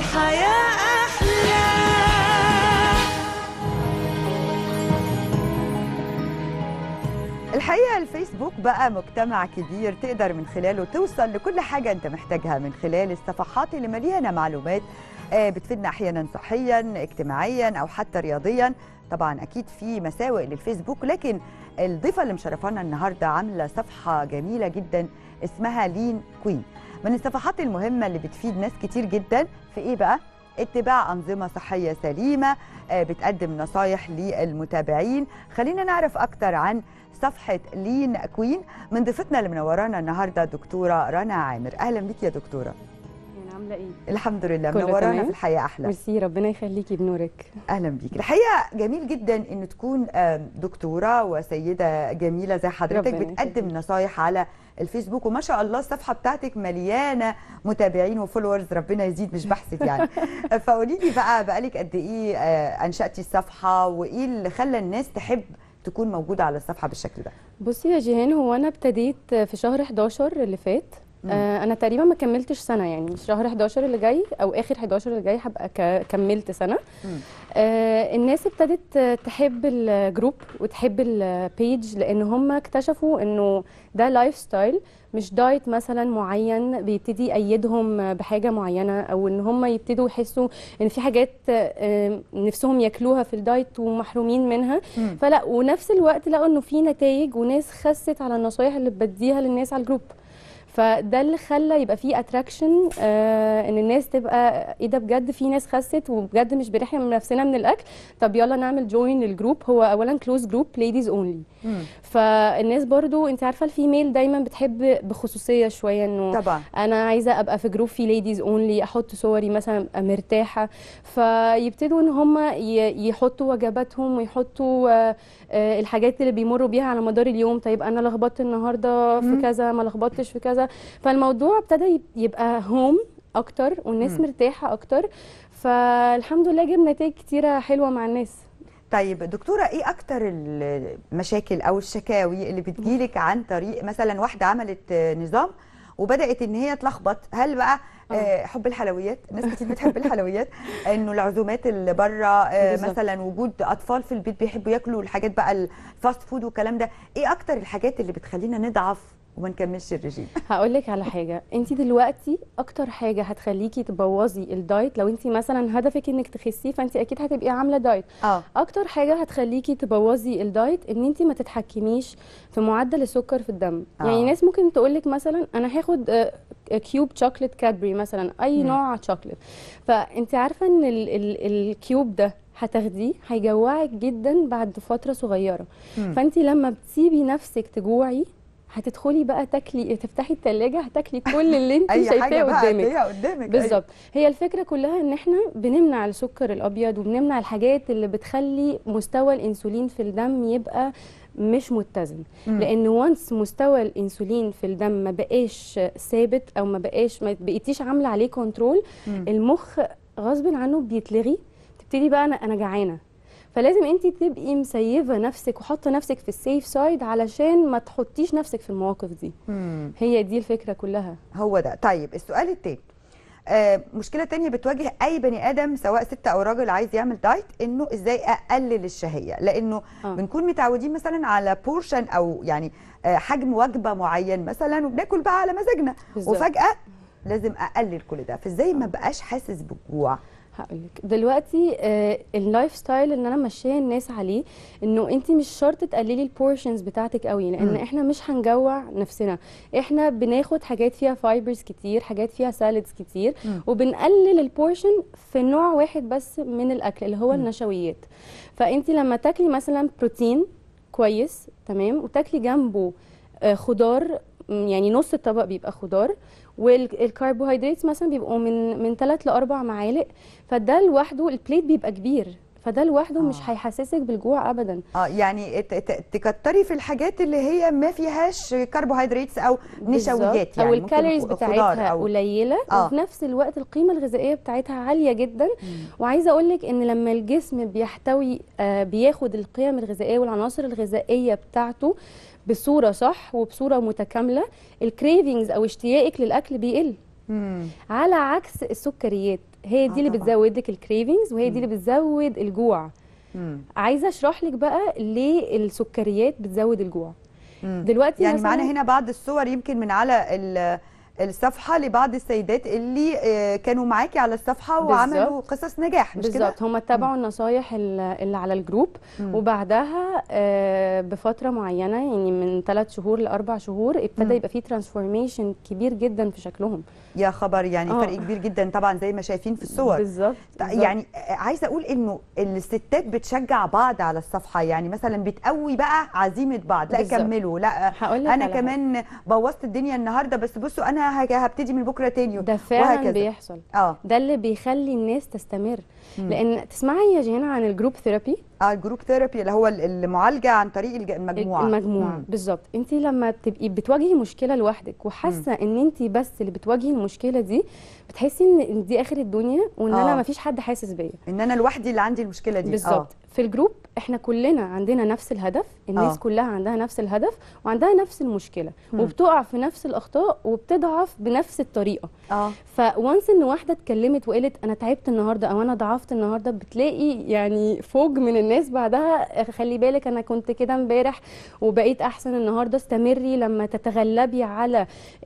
الحياة أحلى الحقيقه الفيسبوك بقى مجتمع كبير تقدر من خلاله توصل لكل حاجه انت محتاجها من خلال الصفحات اللي مليانه معلومات آه، بتفيدنا احيانا صحيا اجتماعيا او حتى رياضيا طبعا اكيد في مساوئ للفيسبوك لكن الضيفه اللي مشرفانا النهارده عامله صفحه جميله جدا اسمها لين كوين من الصفحات المهمه اللي بتفيد ناس كتير جدا في ايه بقى اتباع انظمه صحيه سليمه آه، بتقدم نصايح للمتابعين خلينا نعرف اكتر عن صفحه لين كوين من ضيفتنا اللي منورانا النهارده دكتوره رنا عامر اهلا بيك يا دكتوره يعني عامله ايه الحمد لله كله منورانا تمام؟ في الحياه احلى ميرسي ربنا يخليكي بنورك اهلا بيك الحقيقه جميل جدا ان تكون آم، دكتوره وسيده جميله زي حضرتك ربنا بتقدم يخليك. نصايح على الفيسبوك وما شاء الله الصفحه بتاعتك مليانه متابعين وفولورز ربنا يزيد مش بحسد يعني فقولي لي بقى بقالك قد ايه آه، انشاتي الصفحه وايه اللي خلى الناس تحب تكون موجوده على الصفحه بالشكل ده بصي يا جيهان هو انا ابتديت في شهر 11 اللي فات مم. آه انا تقريبا ما كملتش سنه يعني شهر 11 اللي جاي او اخر 11 اللي جاي هبقى ك- كملت سنه مم. آه الناس ابتدت آه، تحب الجروب وتحب البيج لان هم اكتشفوا انه ده لايف ستايل مش دايت مثلا معين بيبتدي يأيدهم بحاجه معينه او ان هم يبتدوا يحسوا ان في حاجات آه، نفسهم ياكلوها في الدايت ومحرومين منها مم. فلا ونفس الوقت لقوا انه في نتائج وناس خست على النصايح اللي بديها للناس على الجروب فده اللي خلى يبقى فيه اتراكشن آه ان الناس تبقى ايه ده بجد في ناس خست وبجد مش بنحرم نفسنا من الاكل طب يلا نعمل جوين للجروب هو اولا كلوز جروب ليديز اونلي مم. فالناس برضو انت عارفه الفيميل دايما بتحب بخصوصيه شويه انه طبعا انا عايزه ابقى في جروب فيه ليديز اونلي احط صوري مثلا ابقى مرتاحه فيبتدوا ان هم يحطوا وجباتهم ويحطوا آه، آه، الحاجات اللي بيمروا بيها على مدار اليوم طيب انا لخبطت النهارده في مم. كذا ما لخبطتش في كذا فالموضوع ابتدى يب- يبقى هوم اكتر والناس مم. مرتاحه اكتر فالحمد لله جاب نتائج كتيره حلوه مع الناس طيب دكتوره ايه اكتر المشاكل او الشكاوي اللي بتجيلك عن طريق مثلا واحده عملت آه، نظام وبدات ان هي تلخبط هل بقى آه، حب الحلويات ناس كتير بتحب الحلويات انه العزومات اللي بره آه، بالظبط. مثلا وجود اطفال في البيت بيحبوا ياكلوا الحاجات بقى الفاست فود والكلام ده ايه اكتر الحاجات اللي بتخلينا نضعف وما نكملش الرجيم هقول لك على حاجه انت دلوقتي اكتر حاجه هتخليكي تبوظي الدايت لو انت مثلا هدفك انك تخسي فانت اكيد هتبقي عامله دايت اه اكتر حاجه هتخليكي تبوظي الدايت ان انت ما تتحكميش في معدل السكر في الدم آه. يعني ناس ممكن تقولك مثلا انا هاخد آه، كيوب شوكليت كادبري مثلا اي مم. نوع شوكليت فانت عارفه ان ال ال الكيوب ده هتاخديه هيجوعك جدا بعد فتره صغيره مم. فانت لما بتسيبي نفسك تجوعي هتدخلي بقى تاكلي تفتحي التلاجة هتاكلي كل اللي انت اي شايفاه حاجه بقى قدامك هتلاقيها قدامك أيوة. بالظبط هي الفكره كلها ان احنا بنمنع السكر الابيض وبنمنع الحاجات اللي بتخلي مستوى الانسولين في الدم يبقى مش متزن مم. لان وانس مستوى الانسولين في الدم ما بقاش ثابت او ما بقاش ما بقيتيش عامله عليه كنترول مم. المخ غصب عنه بيتلغي تبتدي بقى انا انا جعانه فلازم انت تبقي مسيفه نفسك وحاطه نفسك في السيف سايد علشان ما تحطيش نفسك في المواقف دي مم. هي دي الفكره كلها هو ده طيب السؤال التاني آه مشكله تانية بتواجه اي بني ادم سواء ست او راجل عايز يعمل دايت انه ازاي اقلل الشهيه لانه آه. بنكون متعودين مثلا على بورشن او يعني آه حجم وجبه معين مثلا وبناكل بقى على مزاجنا بالظبط. وفجاه لازم اقلل كل ده فازاي ما بقاش حاسس بالجوع هقولك دلوقتي آه اللايف ستايل اللي انا ماشيه الناس عليه انه انت مش شرط تقللي البورشنز بتاعتك قوي لان مم. احنا مش هنجوع نفسنا احنا بناخد حاجات فيها فايبرز كتير حاجات فيها سالدز كتير مم. وبنقلل البورشن في نوع واحد بس من الاكل اللي هو مم. النشويات فانت لما تاكلي مثلا بروتين كويس تمام وتاكلي جنبه آه، خضار م، يعني نص الطبق بيبقى خضار والكربوهيدرات مثلا بيبقوا من من 3 ل 4 معالق فده لوحده البليت بيبقى كبير فده لوحده مش آه. هيحسسك بالجوع ابدا اه يعني ت- ت- تكتري في الحاجات اللي هي ما فيهاش كربوهيدرات او نشويات يعني او ممكن الكالوريز خ- بتاعتها خضار أو قليله آه. وفي نفس الوقت القيمه الغذائيه بتاعتها عاليه جدا مم. وعايزه اقول لك ان لما الجسم بيحتوي آه، بياخد القيم الغذائيه والعناصر الغذائيه بتاعته بصوره صح وبصوره متكامله الكريفنجز او اشتياقك للاكل بيقل مم. على عكس السكريات هي آه دي اللي طبعاً. بتزود لك الكريفنجز وهي دي اللي بتزود الجوع مم. عايزه اشرح لك بقى ليه السكريات بتزود الجوع مم. دلوقتي يعني مثلاً- معانا هنا بعض الصور يمكن من على ال- الصفحه لبعض السيدات اللي آه، كانوا معاكي على الصفحه وعملوا قصص نجاح مش كده؟ بالظبط هم اتبعوا النصايح ال- اللي على الجروب مم. وبعدها آه، بفتره معينه يعني من ثلاث شهور لاربع شهور مم. ابتدى يبقى في ترانسفورميشن كبير جدا في شكلهم يا خبر يعني آه. فرق كبير جدا طبعا زي ما شايفين في الصور بالظبط بالظبط. يعني آه، عايزه اقول انه الستات بتشجع بعض على الصفحه يعني مثلا بتقوي بقى عزيمه بعض لا بالظبط. كملوا لا هقول لك انا على حاجة. كمان بوظت الدنيا النهارده بس بصوا انا هج- هبتدي من بكره تاني ده فعلا وهكذا. بيحصل اه ده اللي بيخلي الناس تستمر مم. لان تسمعي يا جينا عن الجروب ثيرابي اه الجروب ثيرابي اللي هو ال- المعالجه عن طريق الج- المجموعه المجموعه مم. بالظبط انت لما تبقي بتواجهي مشكله لوحدك وحاسه ان انت بس اللي بتواجهي المشكله دي بتحسي ان إن دي اخر الدنيا وان آه. انا ما فيش حد حاسس بيا ان انا لوحدي اللي عندي المشكله دي بالظبط في الجروب احنا كلنا عندنا نفس الهدف الناس آه. كلها عندها نفس الهدف وعندها نفس المشكله مم. وبتقع في نفس الاخطاء وبتضعف بنفس الطريقه اه اه فوانس ان واحده اتكلمت وقالت انا تعبت النهارده او انا ضعفت النهارده بتلاقي يعني فوج من الناس بعدها خلي بالك انا كنت كده امبارح وبقيت احسن النهارده استمري لما تتغلبي على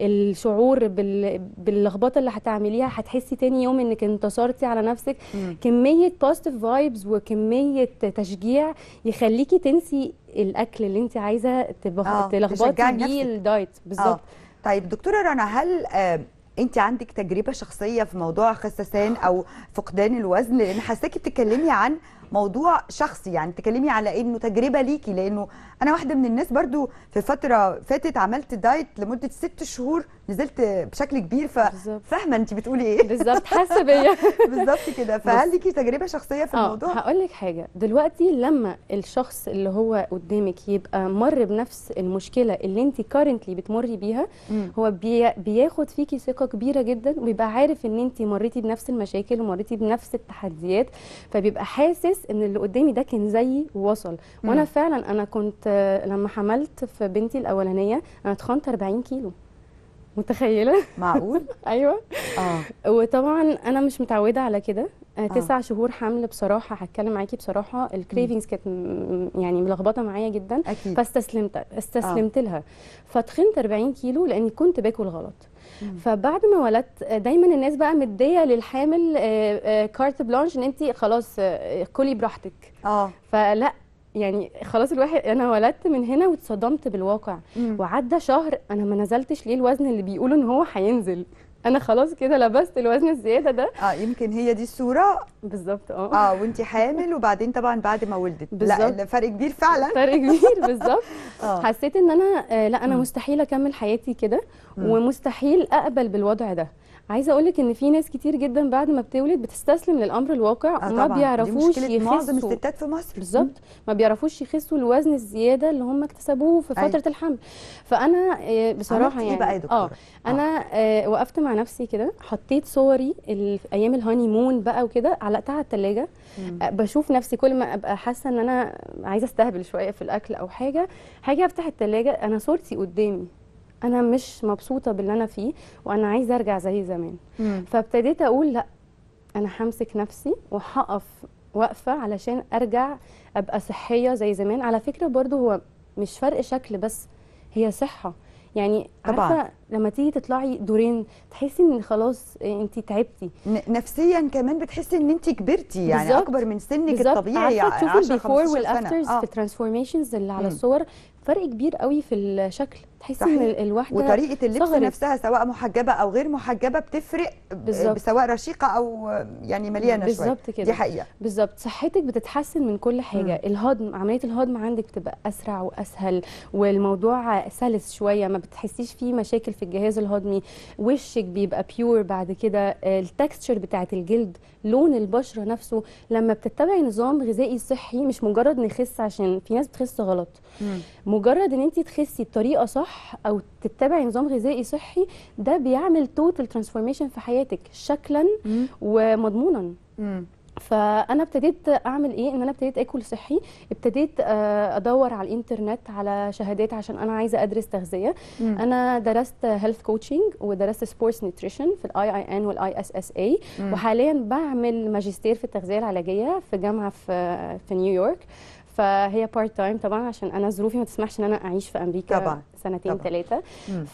الشعور بال... باللخبطه اللي هتعمليها هتحسي تاني يوم انك انتصرتي على نفسك مم. كميه بوزيتيف فايبز وكميه تشجيع يخليكي تنسي الاكل اللي انت عايزه تبغ... آه، تلخبطي تشجعي بيه نفسك. الدايت بالظبط اه طيب دكتوره رنا هل آه انت عندك تجربه شخصيه في موضوع خسسان او فقدان الوزن لان حاساكي بتتكلمي عن موضوع شخصي يعني تكلمي على انه تجربه ليكي لانه انا واحده من الناس برضو في فتره فاتت عملت دايت لمده ست شهور نزلت بشكل كبير بالظبط. ففاهمه انت بتقولي ايه بالظبط حاسه بيا بالظبط كده فهل ليكي تجربه شخصيه في اه الموضوع هقول لك حاجه دلوقتي لما الشخص اللي هو قدامك يبقى مر بنفس المشكله اللي انت كارنتلي بتمري بيها مم. هو بي بياخد فيكي ثقه كبيره جدا وبيبقى عارف ان انت مريتي بنفس المشاكل ومريتي بنفس التحديات فبيبقى حاسس ان اللي قدامي ده كان زيي ووصل وانا مم. فعلا انا كنت آه، لما حملت في بنتي الاولانيه انا اتخنت 40 كيلو متخيله معقول ايوه اه وطبعا انا مش متعوده على كده آه، آه. تسع شهور حمل بصراحه هتكلم معاكي بصراحه الكريفنجز كانت م- يعني ملخبطه معايا جدا اكيد فاستسلمت استسلمت لها فتخنت 40 كيلو لاني كنت باكل غلط مم. فبعد ما ولدت آه، دايما الناس بقى مديه للحامل آه، آه، كارت بلانش ان انت خلاص آه، كلي براحتك اه فلا يعني خلاص الواحد انا ولدت من هنا واتصدمت بالواقع مم. وعدى شهر انا ما نزلتش ليه الوزن اللي بيقولوا ان هو هينزل انا خلاص كده لبست الوزن الزياده ده اه يمكن هي دي الصوره بالظبط اه اه وانت حامل وبعدين طبعا بعد ما ولدت لا بالظبط. الفرق كبير فعلا فرق كبير بالظبط اه حسيت ان انا آه لا انا مم. مستحيل اكمل حياتي كده مم. ومستحيل اقبل بالوضع ده عايزه اقول لك ان في ناس كتير جدا بعد ما بتولد بتستسلم للامر الواقع آه وما طبعاً. بيعرفوش دي مشكله معظم يخسوا الستات في مصر بالظبط ما بيعرفوش يخسوا الوزن الزياده اللي هم اكتسبوه في أيوة. فتره الحمل فانا آه، بصراحه عملتي يعني ايه بقى يا دكتوره اه انا آه وقفت مع نفسي كده حطيت صوري ال- في ايام الهاني مون بقى وكده علقتها على الثلاجه مم. آه بشوف نفسي كل ما ابقى حاسه ان انا عايزه استهبل شويه في الاكل او حاجه هاجي افتح الثلاجه انا صورتي قدامي انا مش مبسوطه باللي انا فيه وانا عايزه ارجع زي زمان مم. فابتديت اقول لا انا همسك نفسي وهقف واقفه علشان ارجع ابقى صحيه زي زمان على فكره برضو هو مش فرق شكل بس هي صحه يعني طبعاً. عارفه لما تيجي تطلعي دورين تحسي ان خلاص انت تعبتي ن- نفسيا كمان بتحسي ان انت كبرتي يعني بالظبط. اكبر من سنك بالظبط الطبيعي عارفه تشوفي 10 البيفور 15 والافترز سنه في الترانسفورميشنز اللي على مم. الصور فرق كبير قوي في الشكل تحسي صحيح. ان ال- الواحده وطريقه اللبس صغرت. نفسها سواء محجبه او غير محجبه بتفرق ب- بالظبط. سواء رشيقه او يعني مليانه شويه بالظبط كده. دي حقيقه بالظبط صحتك بتتحسن من كل حاجه مم. الهضم عمليه الهضم عندك بتبقى اسرع واسهل والموضوع سلس شويه ما بتحسيش فيه مشاكل في الجهاز الهضمي وشك بيبقى بيور بعد كده التكستشر بتاعت الجلد لون البشره نفسه لما بتتبعي نظام غذائي صحي مش مجرد نخس عشان في ناس بتخس غلط مجرد ان انت تخسي بطريقه صح او تتبعي نظام غذائي صحي ده بيعمل توتال ترانسفورميشن في حياتك شكلا مم. ومضمونا مم. فانا ابتديت اعمل ايه ان انا ابتديت اكل صحي ابتديت آه، ادور على الانترنت على شهادات عشان انا عايزه ادرس تغذيه مم. انا درست هيلث كوتشنج ودرست سبورتس نيوتريشن في الاي اي ان والاي اس اس اي مم. وحاليا بعمل ماجستير في التغذيه العلاجيه في جامعه في في نيويورك فهي بارت تايم طبعا عشان انا ظروفي ما تسمحش ان انا اعيش في امريكا طبعاً، سنتين طبعاً. ثلاثه مم.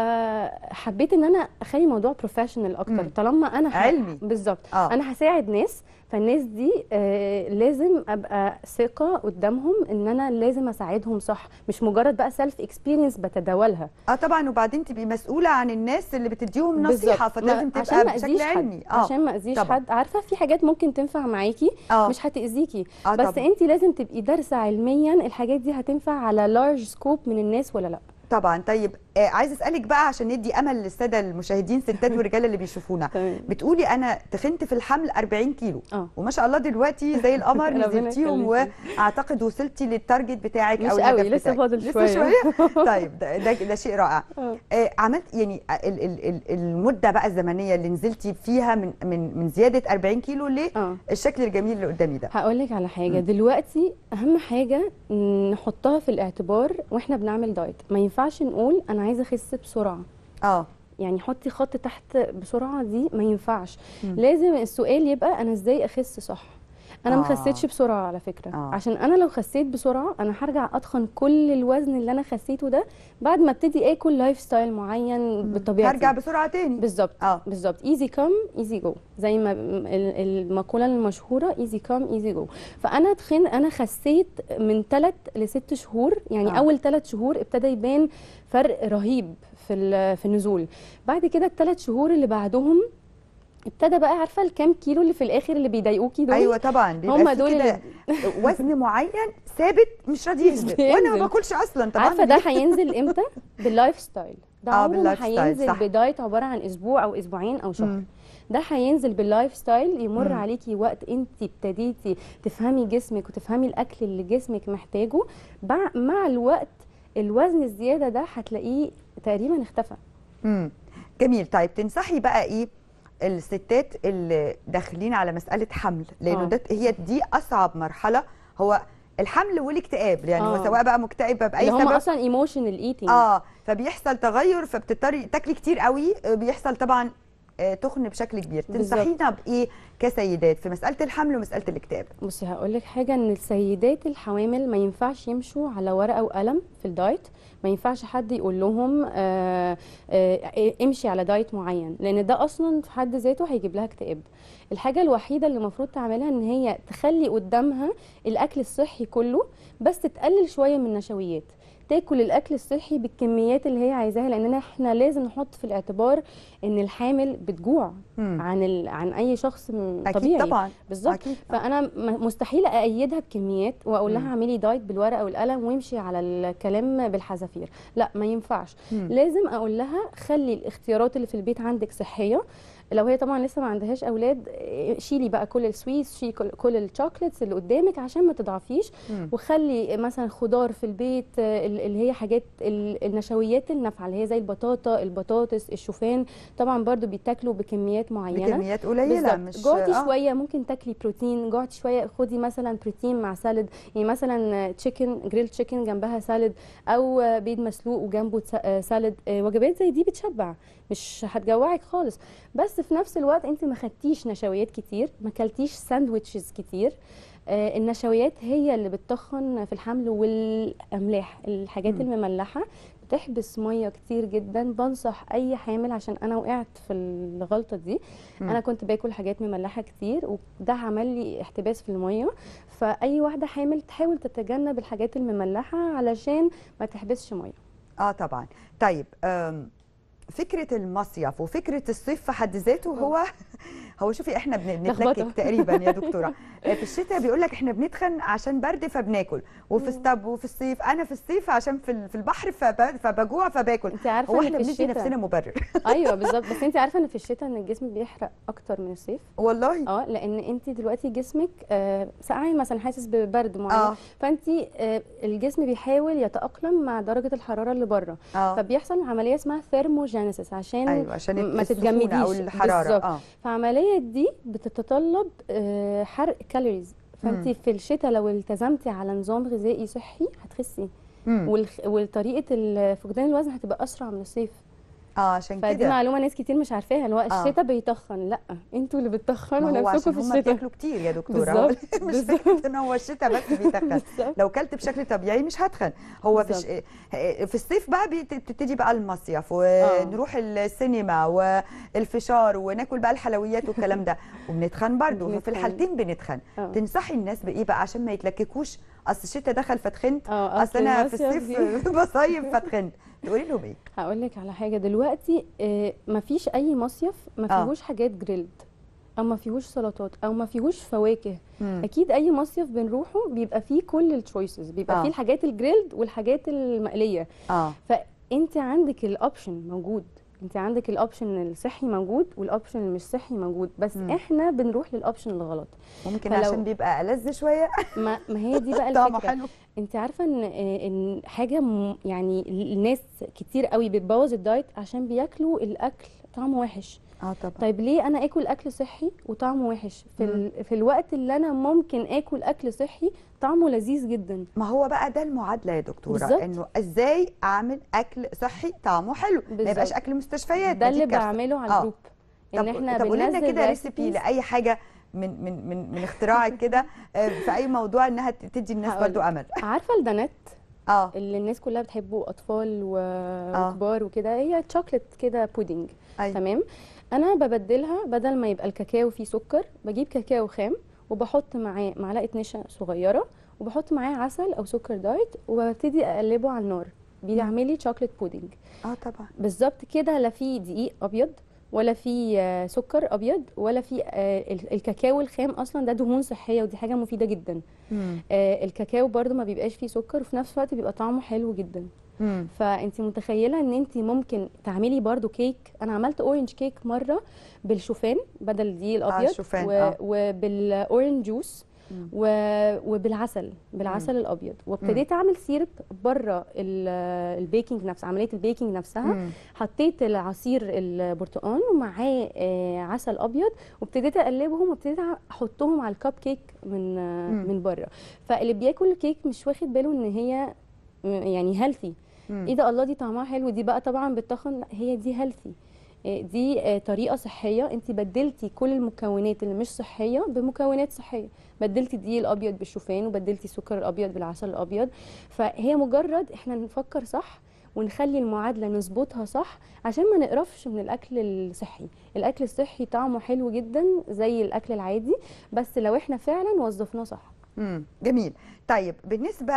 فحبيت ان انا اخلي الموضوع بروفيشنال اكتر مم. طالما انا ه- علمي. بالظبط اه انا هساعد ناس فالناس دي آه لازم ابقى ثقه قدامهم ان انا لازم اساعدهم صح مش مجرد بقى سيلف اكسبيرينس بتداولها اه طبعا وبعدين تبقي مسؤوله عن الناس اللي بتديهم نصيحه بالظبط. فلازم ما- تبقى عشان ما بشكل اذيش علمي حد عشان ما اذيش طبعاً. حد عارفه في حاجات ممكن تنفع معاكي اه مش هتاذيكي اه بس طبعا. انت لازم تبقي دارسه علميا الحاجات دي هتنفع على لارج سكوب من الناس ولا لا طبعا طيب آه عايز اسالك بقى عشان ندي امل للساده المشاهدين ستات ورجاله اللي بيشوفونا تمام بتقولي انا تخنت في الحمل 40 كيلو اه وما شاء الله دلوقتي زي القمر ربنا نزلتيهم يخليكي. واعتقد وصلتي للتارجت بتاعك مش او قوي الهدف لسه بتاعك. فاضل لسه شويه شويه طيب ده, ده, ده شيء رائع آه. آه عملت يعني ال ال ال المده بقى الزمنيه اللي نزلتي فيها من من من زياده 40 كيلو اه للشكل الجميل اللي قدامي ده هقول لك على حاجه مم. دلوقتي اهم حاجه نحطها في الاعتبار واحنا بنعمل دايت ما ينفعش نقول انا عايزه اخس بسرعه اه يعني حطي خط تحت بسرعه دي ما ينفعش مم. لازم السؤال يبقى انا ازاي اخس صح انا ما آه. خسيتش بسرعه على فكره آه. عشان انا لو خسيت بسرعه انا هرجع اتخن كل الوزن اللي انا خسيته ده بعد ما ابتدي اكل لايف ستايل معين بطبيعتي هرجع بسرعه تاني بالظبط اه بالظبط ايزي كام ايزي جو زي ما ال- المقوله المشهوره ايزي كام ايزي جو فانا تخن انا خسيت من 3 ل 6 شهور يعني آه. آه. اول 3 شهور ابتدى يبان فرق رهيب في ال- في النزول بعد كده الثلاث شهور اللي بعدهم ابتدى بقى عارفه الكام كيلو اللي في الاخر اللي بيضايقوكي دول ايوه طبعا بيبقى هم في دول كده وزن معين ثابت مش راضي ينزل وانا ما بينزل. باكلش اصلا طبعا عارفه ده هينزل امتى باللايف ستايل ده آه، عمره ما باللايف ستايل، هينزل صح. بدايت عباره عن اسبوع او اسبوعين او شهر مم. ده هينزل باللايف ستايل يمر مم. عليكي وقت انت ابتديتي تفهمي جسمك وتفهمي الاكل اللي جسمك محتاجه بع- مع الوقت الوزن الزياده ده هتلاقيه تقريبا اختفى امم جميل طيب تنصحي بقى ايه الستات اللي داخلين على مساله حمل لانه آه. ده هي دي اصعب مرحله هو الحمل والاكتئاب يعني هو آه. سواء بقى مكتئبه باي اللي هم سبب اصلا ايموشنال ايتنج اه فبيحصل تغير فبتضطري تاكلي كتير قوي آه، بيحصل طبعا آه، تخن بشكل كبير بالظبط. تنصحينا بايه كسيدات في مساله الحمل ومساله الاكتئاب بصي هقول لك حاجه ان السيدات الحوامل ما ينفعش يمشوا على ورقه وقلم في الدايت ما ينفعش حد يقول لهم آه آه امشي على دايت معين لان ده اصلا في حد ذاته هيجيب لها اكتئاب الحاجه الوحيده اللي المفروض تعملها ان هي تخلي قدامها الاكل الصحي كله بس تقلل شويه من النشويات تاكل الاكل الصحي بالكميات اللي هي عايزاها لاننا احنا لازم نحط في الاعتبار ان الحامل بتجوع مم. عن ال... عن اي شخص م- اكيد طبيعي طبعا بالظبط اكيد فانا م- مستحيل ايدها بكميات واقول مم. لها اعملي دايت بالورقه والقلم وامشي على الكلام بالحذافير لا ما ينفعش مم. لازم اقول لها خلي الاختيارات اللي في البيت عندك صحيه لو هي طبعا لسه ما عندهاش اولاد إيه، شيلي بقى كل السويتس شيلي كل, كل الشوكليتس اللي قدامك عشان ما تضعفيش مم. وخلي مثلا خضار في البيت آه، ال- اللي هي حاجات ال- النشويات النافعه اللي هي زي البطاطا البطاطس الشوفان طبعا برضو بيتاكلوا بكميات معينه بكميات قليله بالظبط مش جوعتي آه. شويه ممكن تاكلي بروتين جوعتي شويه خدي مثلا بروتين مع سالد يعني مثلا تشيكن جريل تشيكن جنبها سالد او آه، بيض مسلوق وجنبه تس- آه، سالد آه، وجبات زي دي بتشبع مش هتجوعك خالص بس في نفس الوقت انت ما خدتيش نشويات كتير ما كلتيش ساندويتشز كتير آه، النشويات هي اللي بتتخن في الحمل والاملاح الحاجات مم. المملحه بتحبس ميه كتير جدا بنصح اي حامل عشان انا وقعت في الغلطه دي مم. انا كنت باكل حاجات مملحه كتير وده عمل لي احتباس في الميه فاي واحده حامل تحاول تتجنب الحاجات المملحه علشان ما تحبسش ميه اه طبعا طيب آم، فكره المصيف وفكره الصيف في حد ذاته هو هو شوفي احنا بن- لخبطة. بنتلكك تقريبا يا دكتوره آه، في الشتاء بيقول لك احنا بنتخن عشان برد فبناكل وفي الصب وفي الصيف انا في الصيف عشان في ال- في البحر فب- فبجوع فباكل انت عارفه هو ان احنا في بندي الشتاء نفسنا مبرر ايوه بالظبط بس انت عارفه ان في الشتاء ان الجسم بيحرق اكتر من الصيف والله اه لان انت دلوقتي جسمك آه سقعان مثلا حاسس ببرد معين اه فانت آه الجسم بيحاول يتاقلم مع درجه الحراره اللي بره اه فبيحصل عمليه اسمها ثيرموجينيسيس ثيروجينيسيس عشان ايوه عشان ما السخونة او تتجمديش. الحراره بالظبط. اه فعملية دي بتتطلب آه، حرق كالوريز فانت مم. في الشتاء لو التزمتي على نظام غذائي صحي هتخسي مم. والخ... وطريقه ال- فقدان الوزن هتبقى اسرع من الصيف اه عشان فدي كده معلومه ناس كتير مش عارفاها اللي هو آه. الشتاء بيتخن لا انتوا اللي بتتخنوا ما هو نفسكم عشان في هم الشتاء بياكلوا كتير يا دكتوره هو بالظبط، مش بالظبط. فكره ان هو الشتاء بس بيتخن بالظبط. لو كلت بشكل طبيعي مش هتخن هو في بالظبط. ش... في الصيف بقى بت- بتبتدي بقى المصيف ونروح السينما والفشار وناكل بقى الحلويات والكلام ده وبنتخن برضه ففي بنتخن. الحالتين بنتخن آه. تنصحي الناس بايه بقى عشان ما يتلككوش اصل الشتاء دخل فتخنت اه اصل انا في المصيف الصيف بصيف فتخنت تقولي لهم ايه هقول لك على حاجه دلوقتي آه، مفيش اي مصيف ما آه. فيهوش حاجات جريلد او ما فيهوش سلطات او ما فيهوش فواكه مم. اكيد اي مصيف بنروحه بيبقى فيه كل التشويسز بيبقى آه. فيه الحاجات الجريلد والحاجات المقليه اه فانت عندك الاوبشن موجود انت عندك الاوبشن الصحي موجود والاوبشن اللي مش صحي موجود بس مم. احنا بنروح للاوبشن الغلط ممكن فلو- عشان بيبقى ألذ شويه ما, ما هي دي بقى طعمه الفكره حلو انت عارفه ان ان حاجه م- يعني الناس كتير قوي بتبوظ الدايت عشان بياكلوا الاكل طعمه وحش اه طبعا طيب ليه انا اكل اكل صحي وطعمه وحش في ال... في الوقت اللي انا ممكن اكل اكل صحي طعمه لذيذ جدا ما هو بقى ده المعادله يا دكتوره بالظبط. انه ازاي اعمل اكل صحي طعمه حلو ما بالظبط. يبقاش اكل مستشفيات ده ما دي اللي كارثة. بعمله على آه. الجروب ان طب احنا طب قولي لنا بننزل كده ريسيبي recipes. لاي حاجه من من من من اختراعك كده آه، في اي موضوع انها ت- تدي الناس هقول برضو امل عارفه الدانات اه اللي الناس كلها بتحبه اطفال و... آه. وكبار وكده هي تشوكلت كده بودنج أيوة. تمام انا ببدلها بدل ما يبقى الكاكاو فيه سكر بجيب كاكاو خام وبحط معاه معلقه نشا صغيره وبحط معاه عسل او سكر دايت وببتدي اقلبه على النار بيعمل لي شوكليت بودنج اه طبعا بالظبط كده لا فيه دقيق ابيض ولا في آه، سكر ابيض ولا في آه، ال- الكاكاو الخام اصلا ده دهون صحيه ودي حاجه مفيده جدا مم. آه، الكاكاو برضو ما بيبقاش فيه سكر وفي نفس الوقت بيبقى طعمه حلو جدا مم. فانت متخيله ان انت ممكن تعملي برضو كيك انا عملت اورنج كيك مره بالشوفان بدل الدقيق الابيض الشوفان، و... آه. وبالاورنج جوس مم. و... وبالعسل بالعسل الابيض وابتديت اعمل سيرب بره ال- البيكنج نفسه عمليه البيكنج نفسها مم. حطيت العصير البرتقال ومعاه آه، عسل ابيض وابتديت اقلبهم وابتديت احطهم على الكب كيك من آه، مم. من بره فاللي بياكل الكيك مش واخد باله ان هي م- يعني هيلثي مم. ايه ده الله دي طعمها حلو دي بقى طبعا بتخن لا هي دي هيلثي دي آه، طريقه صحيه انت بدلتي كل المكونات اللي مش صحيه بمكونات صحيه بدلتي الدقيق الابيض بالشوفان وبدلتي السكر الابيض بالعسل الابيض فهي مجرد احنا نفكر صح ونخلي المعادله نظبطها صح عشان ما نقرفش من الاكل الصحي الاكل الصحي طعمه حلو جدا زي الاكل العادي بس لو احنا فعلا وظفناه صح مم. جميل طيب بالنسبه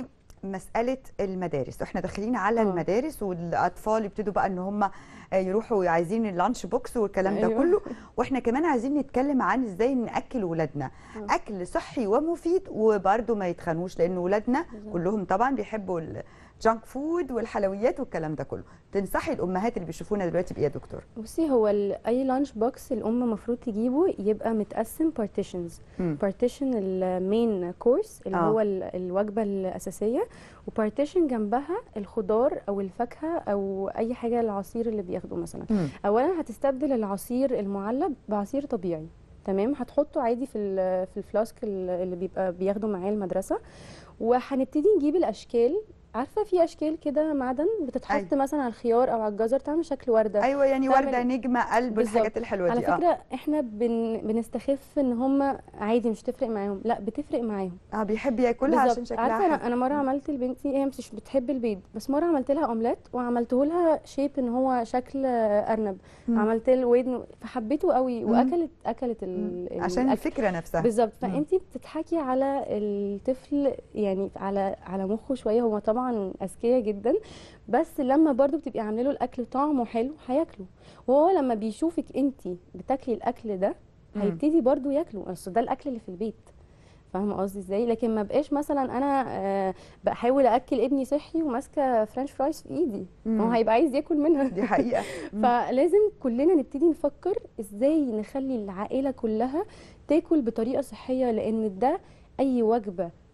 لمساله المدارس احنا داخلين على آه. المدارس والاطفال يبتدوا بقى ان هم يروحوا عايزين اللانش بوكس والكلام ده أيوة. كله واحنا كمان عايزين نتكلم عن ازاي ناكل ولادنا آه. اكل صحي ومفيد وبرده ما يتخنوش لان ولادنا بالظبط. كلهم طبعا بيحبوا الجانك فود والحلويات والكلام ده كله تنصحي الامهات اللي بيشوفونا دلوقتي بايه يا دكتور بصي هو ال- اي لانش بوكس الام المفروض تجيبه يبقى متقسم بارتيشنز مم. بارتيشن المين كورس اللي آه. هو ال- الوجبه الاساسيه وبارتيشن جنبها الخضار او الفاكهه او اي حاجه العصير اللي بياخده مثلا مم. اولا هتستبدل العصير المعلب بعصير طبيعي تمام هتحطه عادي في ال- في الفلاسك ال- اللي بيبقى بياخده معاه المدرسه وهنبتدي نجيب الاشكال عارفه في اشكال كده معدن بتتحط أيوة. مثلا على الخيار او على الجزر تعمل شكل ورده ايوه يعني تعمل- ورده نجمه قلب بالظبط. الحاجات الحلوه على دي اه فكره احنا بن بنستخف ان هم عادي مش تفرق معاهم لا بتفرق معاهم اه بيحب ياكلها عشان بالظبط. شكلها عارفه حلو. انا انا مره عملت لبنتي هي مش بتحب البيض بس مره عملت لها اومليت وعملته لها شيب ان هو شكل آه، ارنب مم. عملت له ودن فحبيته قوي مم. واكلت اكلت ال... ال- عشان الأكل. الفكره نفسها بالظبط مم. فانت بتضحكي على الطفل يعني على على مخه شويه هو طبعا اذكياء جدا بس لما برضو بتبقي عامله له الاكل طعمه حلو هياكله وهو لما بيشوفك انت بتاكلي الاكل ده مم. هيبتدي برضو ياكله اصل ده الاكل اللي في البيت فاهمه قصدي ازاي لكن ما بقاش مثلا انا آه، بحاول اكل ابني صحي وماسكه فرنش فرايز في ايدي مم. هو هيبقى عايز ياكل منها دي حقيقه مم. فلازم كلنا نبتدي نفكر ازاي نخلي العائله كلها تاكل بطريقه صحيه لان ده اي وجبه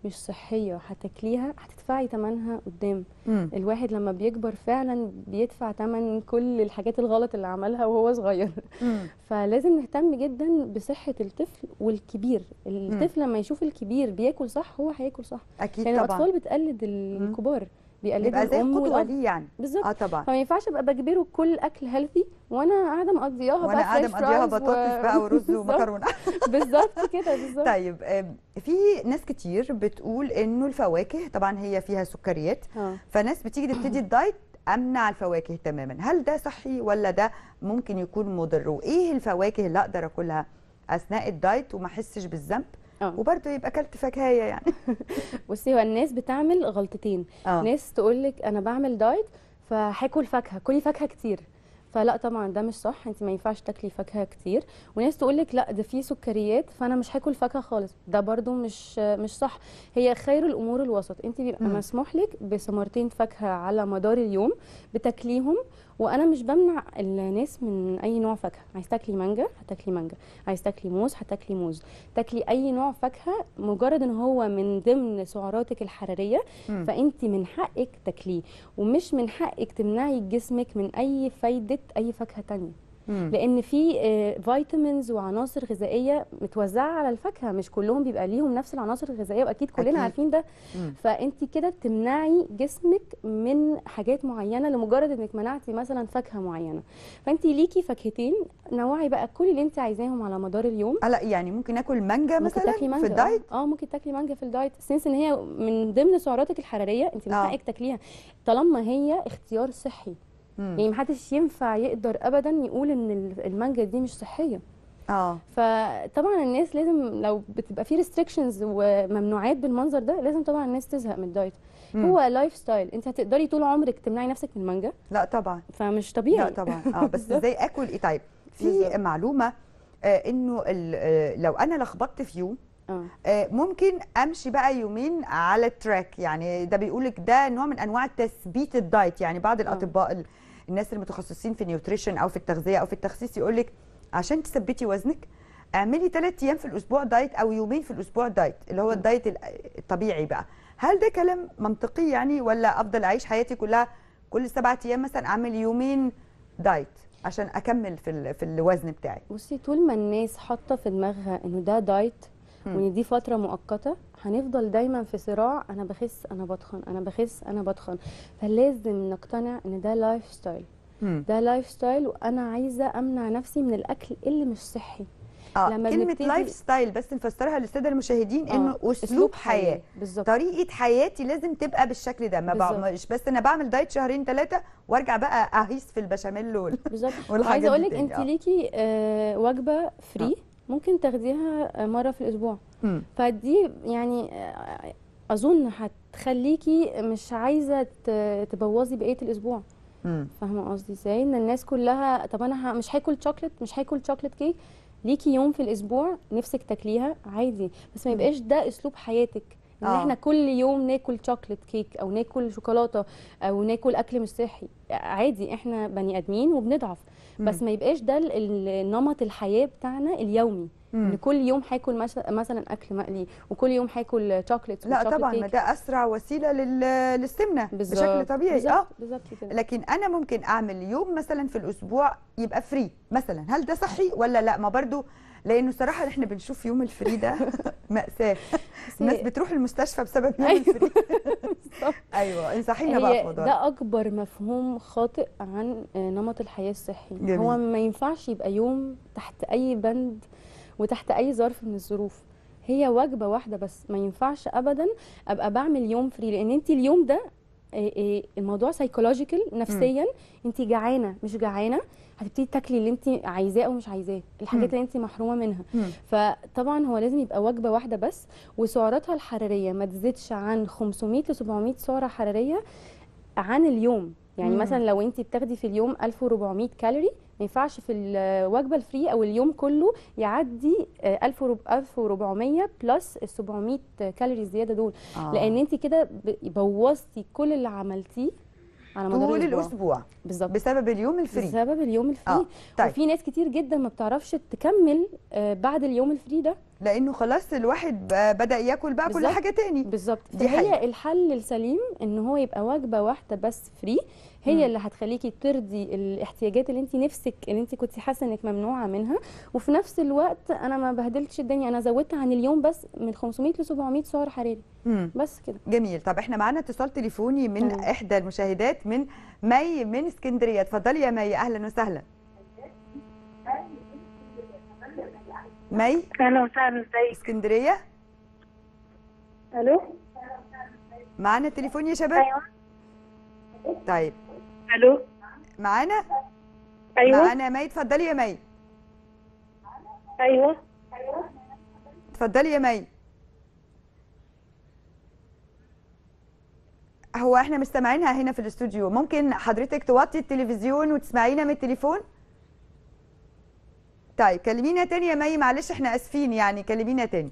مش صحيه هتاكليها هتدفعي ثمنها قدام مم. الواحد لما بيكبر فعلا بيدفع ثمن كل الحاجات الغلط اللي عملها وهو صغير مم. فلازم نهتم جدا بصحه الطفل والكبير الطفل لما يشوف الكبير بياكل صح هو هياكل صح اكيد يعني طبعا الاطفال بتقلد الكبار بيقلدوا يبقى زي الام القدوه والاب ليه يعني بالظبط اه طبعا فما ينفعش ابقى بجبره كل اكل هيلثي وانا قاعده مقضياها وانا بقى قاعده فريش مقضيها فرايز بطاطس بقى ورز بالظبط. ومكرونه بالظبط كده بالظبط طيب آم، في ناس كتير بتقول انه الفواكه طبعا هي فيها سكريات اه فناس بتيجي تبتدي الدايت امنع الفواكه تماما هل ده صحي ولا ده ممكن يكون مضر وايه الفواكه اللي اقدر اكلها اثناء الدايت وما احسش بالذنب اه وبرضه يبقى اكلت فاكهيه يعني بصي هو الناس بتعمل غلطتين اه ناس تقول لك انا بعمل دايت فهاكل فاكهه كلي فاكهه كتير فلا طبعا ده مش صح انت ما ينفعش تاكلي فاكهه كتير وناس تقول لك لا ده فيه سكريات فانا مش هاكل فاكهه خالص ده برضو مش مش صح هي خير الامور الوسط انت بيبقى مم. مسموح لك بثمرتين فاكهه على مدار اليوم بتاكليهم وانا مش بمنع الناس من اي نوع فاكهه عايز تاكلي مانجا هتاكلي مانجا عايز تاكلي موز هتاكلي موز تاكلي اي نوع فاكهه مجرد ان هو من ضمن سعراتك الحراريه مم. فانت من حقك تاكليه ومش من حقك تمنعي جسمك من اي فايده اي فاكهه تانية مم. لان في آه، فيتامينز وعناصر غذائيه متوزعه على الفاكهه مش كلهم بيبقى ليهم نفس العناصر الغذائيه واكيد كلنا أكيد. عارفين ده مم. فانت كده بتمنعي جسمك من حاجات معينه لمجرد انك منعتي مثلا فاكهه معينه فانت ليكي فاكهتين نوعي بقى كل اللي انت عايزاهم على مدار اليوم آه لا يعني ممكن اكل مانجا ممكن مثلا تاكلي مانجا في الدايت اه آه، ممكن تاكلي مانجا في الدايت سنس ان هي من ضمن سعراتك الحراريه انت من آه. حقك تاكليها طالما هي اختيار صحي مم. يعني محدش ينفع يقدر ابدا يقول ان ال- المانجا دي مش صحيه اه فطبعا الناس لازم لو بتبقى في ريستريكشنز وممنوعات بالمنظر ده لازم طبعا الناس تزهق من الدايت مم. هو لايف ستايل انت هتقدري طول عمرك تمنعي نفسك من المانجا لا طبعا فمش طبيعي لا طبعا اه بس بالظبط. ازاي اكل ايه طيب في بالظبط. معلومه آه انه ال- آه، لو انا لخبطت في يوم اه آه، ممكن امشي بقى يومين على التراك يعني ده بيقولك ده نوع من انواع تثبيت الدايت يعني بعض الاطباء ال- الناس المتخصصين في النيوتريشن او في التغذيه او في التخسيس يقولك عشان تثبتي وزنك اعملي ثلاث ايام في الاسبوع دايت او يومين في الاسبوع دايت اللي هو الدايت ال- الطبيعي بقى هل ده كلام منطقي يعني ولا افضل اعيش حياتي كلها كل سبعة ايام مثلا اعمل يومين دايت عشان اكمل في ال- في الوزن بتاعي بصي طول ما الناس حاطه في دماغها انه ده دايت مم. وان دي فتره مؤقته هنفضل دايما في صراع انا بخس انا بتخن انا بخس انا بتخن فلازم نقتنع ان ده لايف ستايل مم. ده لايف ستايل وانا عايزه امنع نفسي من الاكل اللي مش صحي اه لما كلمة بنبتدي- لايف ستايل بس نفسرها للساده المشاهدين انه آه، اسلوب حياه بالظبط طريقه حياتي لازم تبقى بالشكل ده ما بالظبط. بع- مش بس انا بعمل دايت شهرين ثلاثه وارجع بقى اهيس في البشاميل وال... بالظبط والحاجات وعايزه دي اقول لك تاني، انت آه. ليكي آه وجبه فري ممكن تاخديها آه، مره في الاسبوع مم. فدي يعني آه، اظن هتخليكي مش عايزه ت- تبوظي بقيه الاسبوع مم. فاهمه قصدي ازاي ان الناس كلها طب انا ه- مش هاكل شوكليت مش هاكل شوكليت كيك ليكي يوم في الاسبوع نفسك تاكليها عادي بس ما مم. يبقاش ده اسلوب حياتك ان آه. احنا كل يوم ناكل شوكليت كيك او ناكل شوكولاته او ناكل اكل مش صحي عادي احنا بني ادمين وبنضعف بس مم. ما يبقاش ده ال- ال- نمط الحياه بتاعنا اليومي ان مم. كل يوم هاكل مش- مثلا اكل مقلي وكل يوم هاكل شوكليت لا وشوكليت طبعا كيك. ما ده اسرع وسيله لل... للسمنه بالظبط بشكل طبيعي بالظبط اه بالظبط كده لكن انا ممكن اعمل يوم مثلا في الاسبوع يبقى فري مثلا هل ده صحي ولا لا ما برضو لانه صراحه احنا بنشوف يوم الفري ده ماساه بس الناس هي- بتروح المستشفى بسبب يوم أيوة. الفري بالظبط. ايوه انصحينا بقى في هي الموضوع ده. ده اكبر مفهوم خاطئ عن آه، نمط الحياه الصحي جميل. هو ما ينفعش يبقى يوم تحت اي بند وتحت اي ظرف من الظروف هي وجبه واحده بس ما ينفعش ابدا ابقى بعمل يوم فري لان انت اليوم ده آه، آه، الموضوع سايكولوجيكال نفسيا انت جعانه مش جعانه هتبتدي تاكلي اللي انت عايزاه او مش عايزاه الحاجات مم. اللي انت محرومه منها مم. فطبعا هو لازم يبقى وجبه واحده بس وسعراتها الحراريه ما تزيدش عن 500 ل 700 سعره حراريه عن اليوم يعني مم. مثلا لو انت بتاخدي في اليوم 1400 كالوري ما ينفعش في الوجبه الفري او اليوم كله يعدي آه، 1000 ورب- 1400 بلس ال 700 كالوري زياده دول آه. لان انت كده ب- بوظتي كل اللي عملتيه على مدار طول الاسبوع الاسبوع بالظبط بسبب اليوم الفري بسبب اليوم الفري آه، طيب. وفي ناس كتير جدا ما بتعرفش تكمل آه، بعد اليوم الفري ده لانه خلاص الواحد ب- بدا ياكل بقى كل بالظبط. حاجه تاني بالظبط دي فهي حقيقة. الحل السليم ان هو يبقى وجبه واحده بس فري هي مم. اللي هتخليكي ترضي الاحتياجات اللي انت نفسك اللي انت كنت حاسه انك ممنوعه منها وفي نفس الوقت انا ما بهدلتش الدنيا انا زودت عن اليوم بس من 500 ل 700 سعر حراري مم. بس كده جميل طب احنا معانا اتصال تليفوني من تمام. احدى المشاهدات من مي من اسكندريه اتفضلي يا مي اهلا وسهلا مي اهلا وسهلا ازيك اسكندريه الو معانا التليفون يا شباب ايوه طيب الو معانا ايوه معانا يا مي اتفضلي يا مي ايوه اتفضلي يا مي هو احنا مستمعينها هنا في الاستوديو ممكن حضرتك توطي التلفزيون وتسمعينا من التليفون طيب كلمينا تاني يا مي معلش احنا اسفين يعني كلمينا تاني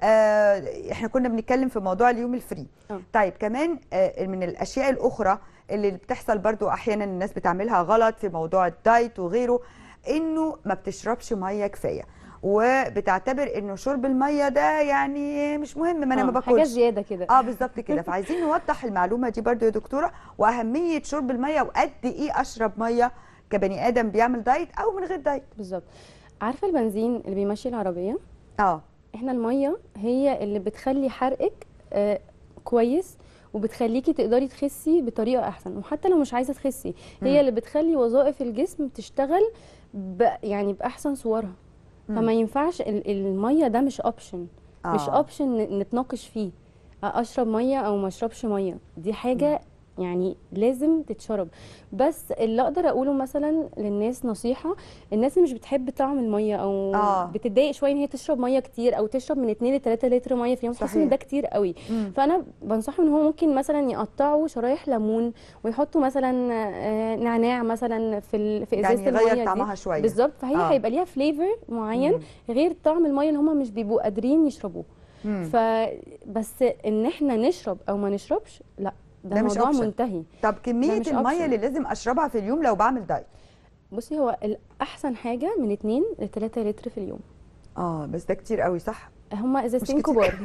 آه احنا كنا بنتكلم في موضوع اليوم الفري اه. طيب كمان آه من الاشياء الاخرى اللي بتحصل برضو احيانا الناس بتعملها غلط في موضوع الدايت وغيره انه ما بتشربش ميه كفايه وبتعتبر انه شرب الميه ده يعني مش مهم ما انا ما آه، حاجه باكلش زياده كده اه بالظبط كده فعايزين نوضح المعلومه دي برضو يا دكتوره واهميه شرب الميه وقد ايه اشرب ميه كبني ادم بيعمل دايت او من غير دايت بالظبط عارفه البنزين اللي بيمشي العربيه اه احنا الميه هي اللي بتخلي حرقك آه كويس وبتخليكي تقدري تخسي بطريقه احسن وحتى لو مش عايزه تخسي مم. هي اللي بتخلي وظائف الجسم تشتغل ب يعني باحسن صورها مم. فما ينفعش ال- الميه ده مش اوبشن آه. مش اوبشن نتناقش فيه اشرب ميه او ما اشربش ميه دي حاجه يعني لازم تتشرب بس اللي اقدر اقوله مثلا للناس نصيحه الناس اللي مش بتحب طعم الميه او آه. بتتضايق شويه ان هي تشرب ميه كتير او تشرب من 2 ل 3 لتر ميه في اليوم تحس صحيح. ان ده كتير قوي مم. فانا بنصحهم ان هو ممكن مثلا يقطعوا شرايح ليمون ويحطوا مثلا آه، نعناع مثلا في ال- في ازازه يعني الميه يغير دي. طعمها شويه بالظبط فهي آه. هيبقى ليها فليفر معين مم. غير طعم الميه اللي هم مش بيبقوا قادرين يشربوه مم. فبس ان احنا نشرب او ما نشربش لا ده, ده مش موضوع option. منتهي طب كميه مش الميه option. اللي لازم اشربها في اليوم لو بعمل دايت بصي هو الاحسن حاجه من 2 ل 3 لتر في اليوم اه بس ده كتير قوي صح هما ازازتين كتير. كبار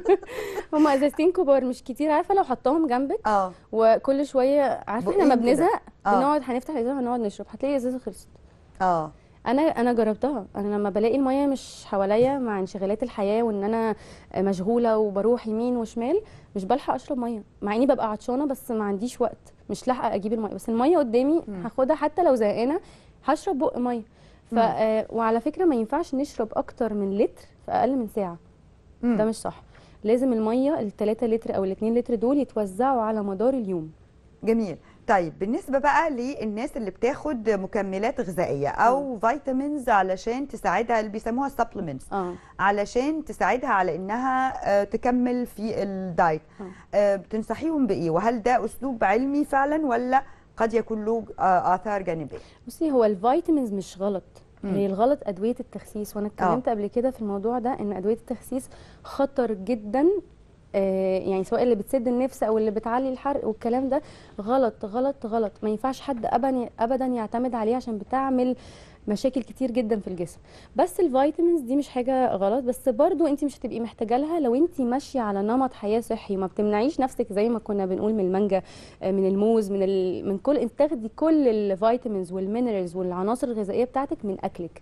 هما ازازتين كبار مش كتير عارفه لو حطاهم جنبك اه وكل شويه عارفه احنا لما بقين كده. بنزهق آه. بنقعد هنفتح الازازه ونقعد نشرب هتلاقي الازازه خلصت اه انا انا جربتها انا لما بلاقي الميه مش حواليا مع انشغالات الحياه وان انا مشغوله وبروح يمين وشمال مش بلحق اشرب ميه مع اني ببقى عطشانه بس ما عنديش وقت مش لاحقه اجيب الميه بس الميه قدامي مم. هاخدها حتى لو زهقانه هشرب بق ميه ف مم. آه، وعلى فكره ما ينفعش نشرب اكتر من لتر في اقل من ساعه مم. ده مش صح لازم الميه ال 3 لتر او ال 2 لتر دول يتوزعوا على مدار اليوم جميل طيب بالنسبه بقى للناس اللي بتاخد مكملات غذائيه او فيتامينز علشان تساعدها اللي بيسموها سبلمنتس اه علشان تساعدها على انها آه، تكمل في الدايت آه. آه، بتنصحيهم بايه وهل ده اسلوب علمي فعلا ولا قد يكون له آه، اثار جانبيه بصي هو الفيتامينز مش غلط مم. هي الغلط ادويه التخسيس وانا اتكلمت قبل كده في الموضوع ده ان ادويه التخسيس خطر جدا آه، يعني سواء اللي بتسد النفس او اللي بتعلي الحرق والكلام ده غلط غلط غلط ما ينفعش حد ابدا ابدا يعتمد عليه عشان بتعمل مشاكل كتير جدا في الجسم بس الفيتامينز دي مش حاجه غلط بس برضو انت مش هتبقي محتاجه لها لو انت ماشيه على نمط حياه صحي وما بتمنعيش نفسك زي ما كنا بنقول من المانجا آه، من الموز من ال... من كل انت تاخدي كل الفيتامينز والمينرالز والعناصر الغذائيه بتاعتك من اكلك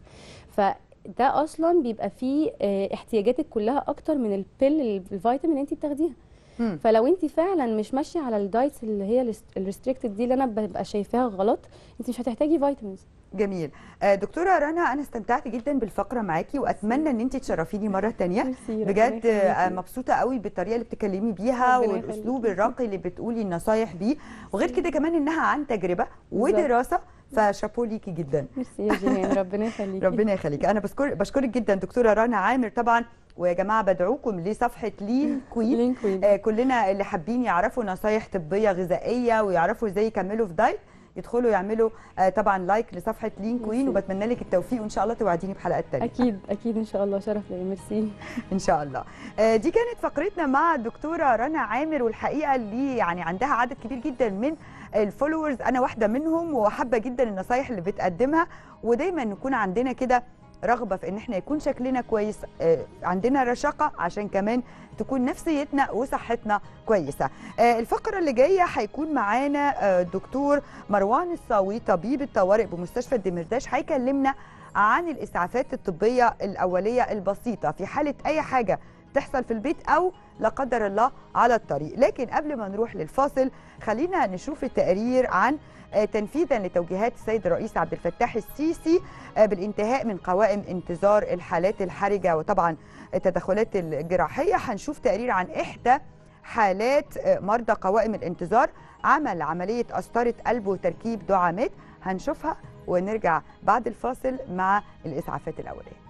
فده اصلا بيبقى فيه آه، احتياجاتك كلها اكتر من البيل الفيتامين اللي انت بتاخديها مم. فلو انت فعلا مش ماشيه على الدايتس اللي هي الريستريكتد دي اللي انا ببقى شايفاها غلط انت مش هتحتاجي فيتامينز جميل آه، دكتوره رنا انا استمتعت جدا بالفقره معاكي واتمنى ان انت تشرفيني مره تانية ميرسي، ربنا بجد آه، يخليكي. مبسوطه قوي بالطريقه اللي بتتكلمي بيها ربنا والاسلوب يخليكي. الراقي اللي بتقولي النصايح بيه وغير كده كمان انها عن تجربه بالظبط. ودراسه فشابو ليكي جدا ميرسي يا جيهان ربنا يخليكي ربنا يخليك انا بشكر بشكرك جدا دكتوره رنا عامر طبعا ويا جماعه بدعوكم لصفحه لين كوين لين كوين آه، كلنا اللي حابين يعرفوا نصايح طبيه غذائيه ويعرفوا ازاي يكملوا في دايت يدخلوا يعملوا آه، طبعا لايك لصفحه لين كوين ميرسي. وبتمنى لك التوفيق وان شاء الله توعديني بحلقات تانية اكيد اكيد ان شاء الله شرف ليا ميرسي ان شاء الله آه، دي كانت فقرتنا مع الدكتوره رنا عامر والحقيقه اللي يعني عندها عدد كبير جدا من الفولورز انا واحده منهم وحابه جدا النصايح اللي بتقدمها ودايما نكون عندنا كده رغبه في ان احنا يكون شكلنا كويس آه، عندنا رشاقه عشان كمان تكون نفسيتنا وصحتنا كويسه آه، الفقره اللي جايه هيكون معانا آه، دكتور مروان الصاوي طبيب الطوارئ بمستشفى الدمرداش هيكلمنا عن الاسعافات الطبيه الاوليه البسيطه في حاله اي حاجه تحصل في البيت او لا قدر الله على الطريق لكن قبل ما نروح للفاصل خلينا نشوف التقرير عن آه، تنفيذا لتوجيهات السيد الرئيس عبد الفتاح السيسي آه، بالانتهاء من قوائم انتظار الحالات الحرجه وطبعا التدخلات الجراحيه هنشوف تقرير عن احدى حالات آه، مرضى قوائم الانتظار عمل عمليه قسطره قلب وتركيب دعامات هنشوفها ونرجع بعد الفاصل مع الاسعافات الاوليه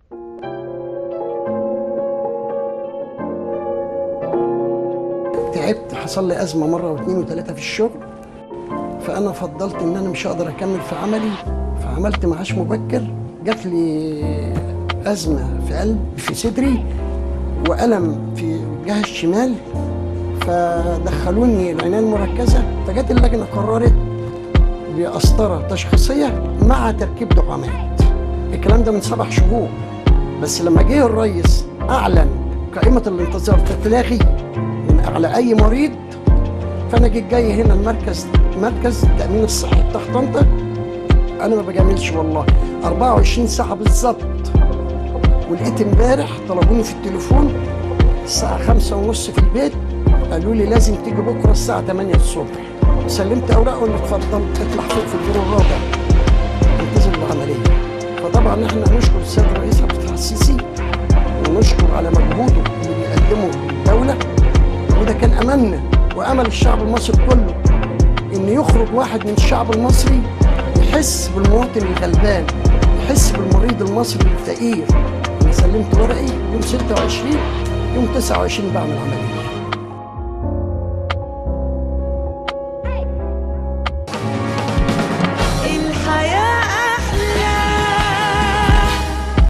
تعبت حصل لي ازمه مره واثنين وثلاثه في الشغل فانا فضلت ان انا مش هقدر اكمل في عملي فعملت معاش مبكر جات لي ازمه في قلب في صدري والم في الجهه الشمال فدخلوني العنايه المركزه فجت اللجنه قررت بقسطره تشخيصيه مع تركيب دعامات الكلام ده من سبع شهور بس لما جه الرئيس اعلن قائمه الانتظار تتلغي من على اي مريض فانا جيت جاي هنا المركز مركز التامين الصحي بتاع طنطا انا ما بجاملش والله 24 ساعه بالظبط ولقيت امبارح طلبوني في التليفون الساعه خمسة ونص في البيت قالوا لي لازم تيجي بكره الساعه 8 الصبح سلمت اوراق وقلت اتفضل اطلع فوق في الدور الرابع انتظر العمليه فطبعا احنا نشكر السيد الرئيس عبد الفتاح السيسي ونشكر على مجهوده اللي بيقدمه للدوله وده كان املنا وامل الشعب المصري كله ان يخرج واحد من الشعب المصري يحس بالمواطن الغلبان يحس بالمريض المصري الفقير انا سلمت ورقي يوم 26 يوم 29 بعمل عمليه